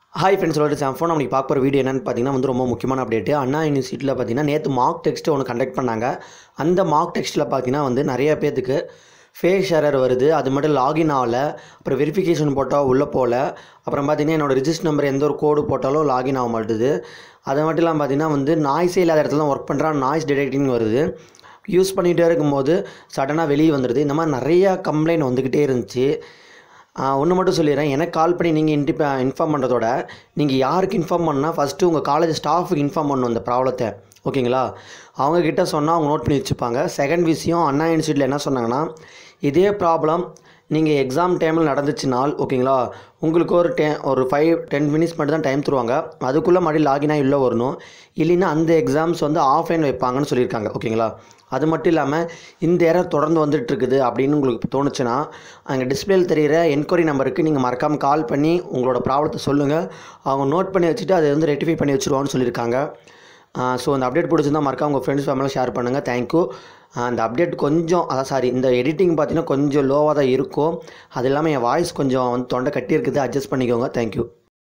hi friends சொல்லிட்டு சாம் phone நம்மளுக்கு பார்க்க போகிற வீடியோ என்னென்னு பார்த்தீங்கன்னா வந்து ரொம்ப முக்கியமான அப்டேட்டு அண்ணா யூனிவர்சிட்டியில் பார்த்தீங்கன்னா நேற்று மார்க் டெக்ஸ்ட்டு ஒன்று கண்டக்ட் பண்ணாங்க அந்த மார்க் டெக்ஸ்ட்டில் பார்த்தீங்கன்னா வந்து நிறைய பேத்துக்கு ஃபேஸ் எரர் வருது அது மட்டும் லாகின் ஆகல அப்புறம் வெரிஃபிகேஷன் போட்டால் உள்ளே போகல அப்புறம் பார்த்தீங்கன்னா என்னோட ரிஜிஸ்டர் நம்பர் எந்த ஒரு கோடு போட்டாலும் லாகின் ஆக மாட்டுது அது மட்டும் இல்லாமல் பார்த்தீங்கன்னா வந்து நாய்ஸே இல்லாத இடத்துல தான் ஒர்க் பண்ணுறா நாய்ஸ் டிடெக்டிங் வருது யூஸ் பண்ணிகிட்டே இருக்கும்போது சடனாக வெளியே வந்துடுது இந்த மாதிரி நிறையா கம்ப்ளைண்ட் வந்துக்கிட்டே இருந்துச்சு ஒன்று மட்டும் சொல்லிடுறேன் எனக்கு கால் பண்ணி நீங்கள் இன்டிப்ப இன்ஃபார்ம் பண்ணுறதோட நீங்கள் யாருக்கு இன்ஃபார்ம் பண்ணால் ஃபஸ்ட்டு உங்கள் காலேஜ் ஸ்டாஃபுக்கு இன்ஃபார்ம் பண்ணணும் இந்த ப்ராப்ளத்தை ஓகேங்களா அவங்கக்கிட்ட சொன்னால் அவங்க நோட் பண்ணி வச்சுப்பாங்க செகண்ட் விஷயம் அண்ணா யூனிவர்சிட்டியில் என்ன சொன்னாங்கன்னா இதே ப்ராப்ளம் நீங்கள் எக்ஸாம் டைமில் நடந்துச்சுனால் ஓகேங்களா உங்களுக்கு ஒரு டெ ஒரு ஃபைவ் டென் மினிட்ஸ் மட்டும் தான் டைம் தருவாங்க அதுக்குள்ளே மறுபடியும் லாகினாக உள்ளே வரணும் இல்லைன்னா அந்த எக்ஸாம்ஸ் வந்து ஆஃப்லைன் வைப்பாங்கன்னு சொல்லியிருக்காங்க ஓகேங்களா அது மட்டும் இல்லாமல் இந்த எரர் தொடர்ந்து வந்துட்டு இருக்குது அப்படின்னு உங்களுக்கு தோணுச்சுன்னா அங்கே டிஸ்பிளேல தெரிகிற என்கொயரி நம்பருக்கு நீங்கள் மறக்காமல் கால் பண்ணி உங்களோட ப்ராப்ளத்தை சொல்லுங்கள் அவங்க நோட் பண்ணி வச்சுட்டு அதை வந்து ரெட்டிஃபை பண்ணி வச்சுருவான்னு சொல்லியிருக்காங்க ஸோ அந்த அப்டேட் பிடிச்சிருந்தா மறக்காம உங்கள் ஃப்ரெண்ட்ஸ் ஃபேமிலியில் ஷேர் பண்ணுங்கள் தேங்க்யூ அந்த அப்டேட் கொஞ்சம் அதான் சாரி இந்த எடிட்டிங் பார்த்தீங்கன்னா கொஞ்சம் லோவாக தான் இருக்கும் அது இல்லாமல் என் வாய்ஸ் கொஞ்சம் வந்து தொண்டை கட்டி இருக்குது அட்ஜஸ்ட் பண்ணிக்கோங்க தேங்க்யூ